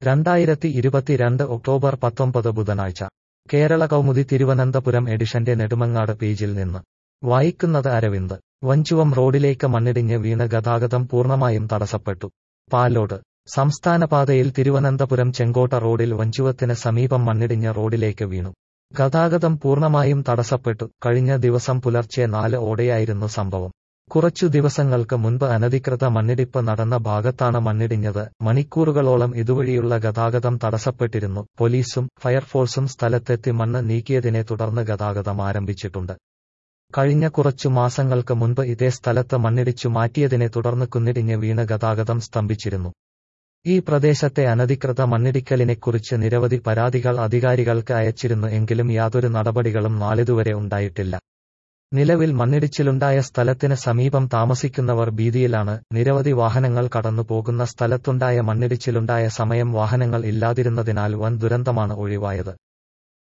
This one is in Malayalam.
രണ്ടായിരത്തി ഇരുപത്തിരണ്ട് ഒക്ടോബർ പത്തൊമ്പത് ബുധനാഴ്ച കേരള കൗമുദി തിരുവനന്തപുരം എഡിഷന്റെ നെടുമങ്ങാട് പേജിൽ നിന്ന് വായിക്കുന്നത് അരവിന്ദ് വഞ്ചുവം റോഡിലേക്ക് മണ്ണിടിഞ്ഞ് വീണ് ഗതാഗതം പൂർണ്ണമായും തടസ്സപ്പെട്ടു പാലോട് സംസ്ഥാനപാതയിൽ തിരുവനന്തപുരം ചെങ്കോട്ട റോഡിൽ വഞ്ചുവത്തിന് സമീപം മണ്ണിടിഞ്ഞ് റോഡിലേക്ക് വീണു ഗതാഗതം പൂർണ്ണമായും തടസ്സപ്പെട്ടു കഴിഞ്ഞ ദിവസം പുലർച്ചെ നാല് ഓടെയായിരുന്നു സംഭവം കുറച്ചു ദിവസങ്ങൾക്ക് മുൻപ് അനധികൃത മണ്ണിടിപ്പ് നടന്ന ഭാഗത്താണ് മണ്ണിടിഞ്ഞത് മണിക്കൂറുകളോളം ഇതുവഴിയുള്ള ഗതാഗതം തടസ്സപ്പെട്ടിരുന്നു പോലീസും ഫയർഫോഴ്സും സ്ഥലത്തെത്തി മണ്ണ് നീക്കിയതിനെ തുടർന്ന് ഗതാഗതം ആരംഭിച്ചിട്ടുണ്ട് കഴിഞ്ഞ കുറച്ചു മാസങ്ങൾക്ക് മുൻപ് ഇതേ സ്ഥലത്ത് മണ്ണിടിച്ചു മാറ്റിയതിനെ തുടർന്ന് കുന്നിടിഞ്ഞ് വീണ് ഗതാഗതം സ്തംഭിച്ചിരുന്നു ഈ പ്രദേശത്തെ അനധികൃത മണ്ണിടിക്കലിനെക്കുറിച്ച് നിരവധി പരാതികൾ അധികാരികൾക്ക് അയച്ചിരുന്നു എങ്കിലും യാതൊരു നടപടികളും നാളിതുവരെ ഉണ്ടായിട്ടില്ല നിലവിൽ മണ്ണിടിച്ചിലുണ്ടായ സ്ഥലത്തിന് സമീപം താമസിക്കുന്നവർ ഭീതിയിലാണ് നിരവധി വാഹനങ്ങൾ കടന്നു പോകുന്ന സ്ഥലത്തുണ്ടായ മണ്ണിടിച്ചിലുണ്ടായ സമയം വാഹനങ്ങൾ ഇല്ലാതിരുന്നതിനാൽ വൻ ദുരന്തമാണ് ഒഴിവായത്